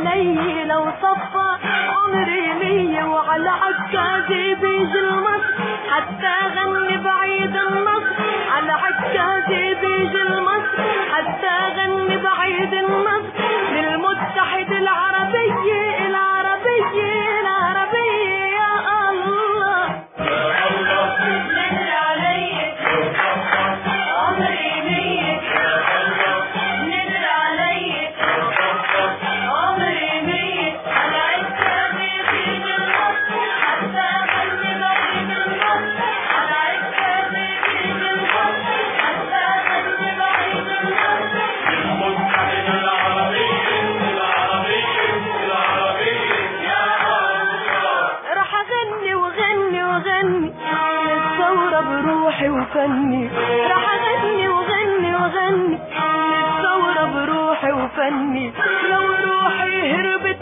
علي لو صفى عمري لي وعلى عكازي بيجي المصر حتى غني بعيد النصر على عكازي بيجي المصر حتى غني بعيد النصر للمتحد العربي العربي العربي يا الله نزل علي عمري ليك نزل علي عمري ليك على عكازي بيجي المصر حتى غني بعيد النصر على عكازي بيجي المصر حتى غني بعيد النصر المتحد العربي العربي العربي يا الله راح اغني واغني واغني للثورة بروحي وفني راح اغني واغني واغني للثورة بروحي وفني لو روحي هربت